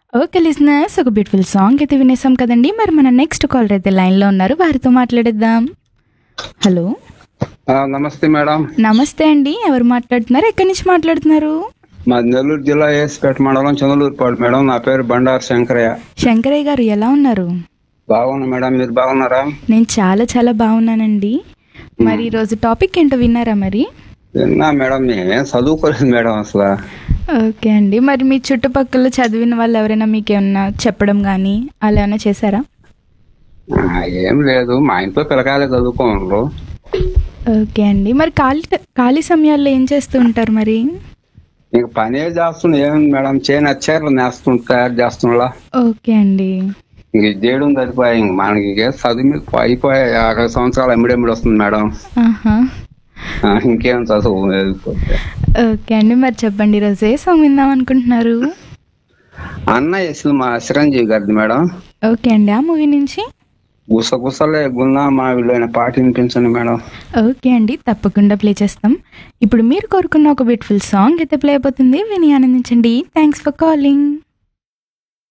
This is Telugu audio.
ఓకే లిజనర్స్ ఒక బ్యూటిఫుల్ సాంగ్ అయితే వినేసాం కదండి మరి మన నెక్స్ట్ కాలర్ అయితే లైన్లో ఉన్నారు వారితో మాట్లాడేద్దాం హలో ఆ, నమస్తే మేడం నమస్తే అండి ఎవరు మాట్లాడుతున్నారు ఎక్కడి నుంచి మాట్లాడుతున్నారు మా నెల్లూరు జిల్లా ఏసిపేట మండలం చంద్రలూరుపాడు మేడం నా పేరు బండారు శంకరయ్య శంకరయ్య గారు ఎలా ఉన్నారు బాగున్నా మేడం మీరు బాగున్నారా నేను చాలా చాలా బాగున్నానండి మరి ఈరోజు టాపిక్ ఏంటో విన్నారా మరి విన్నా మేడం నేనేం చదువుకోలేదు మేడం అసలు ఓకే అండి మరి మీ చుట్టుపక్కల చదివిన వాళ్ళు ఎవరైనా మీకు ఏమన్నా చెప్పడం కానీ అలా ఏమైనా చేశారా ఆ, ఏం లేదు మా ఇంట్లో పిల్లకాయలే చదువుకోండ్రు ఓకే అండి మరి ఖాళీ ఖాళీ సమయాల్లో ఏం చేస్తూ ఉంటారు మరి నీకు పనే చేస్తున్నా ఏం మేడం చేయని చీరలు నేస్తుంటా తయారు చేస్తున్నా ఓకే అండి ఇంక ఇది చేయడం సరిపోయా ఇంక మనకి ఇక చదువు మీద అయిపోయా యాభై సంవత్సరాలు ఎమ్మిడెమ్మిడి వస్తుంది మేడం ఆహా ఆ, ఇంకేం చదువు లేదు. ఓకే అండి మరి చెప్పండి ఈరోజు ఏ సాంగ్ విందాం అనుకుంటున్నారు అన్నయ్య సినిమా చిరంజీవి గారిది మేడం ఓకే అండి ఆ మూవీ నుంచి గుసగుసలే గున్నా మా వీళ్ళైన పాట వినిపించండి మేడం ఓకే అండి తప్పకుండా ప్లే చేస్తాం ఇప్పుడు మీరు కోరుకున్న ఒక బ్యూటిఫుల్ సాంగ్ అయితే ప్లే అయిపోతుంది విని ఆనందించండి థ్యాంక్స్ ఫర్ కాలింగ్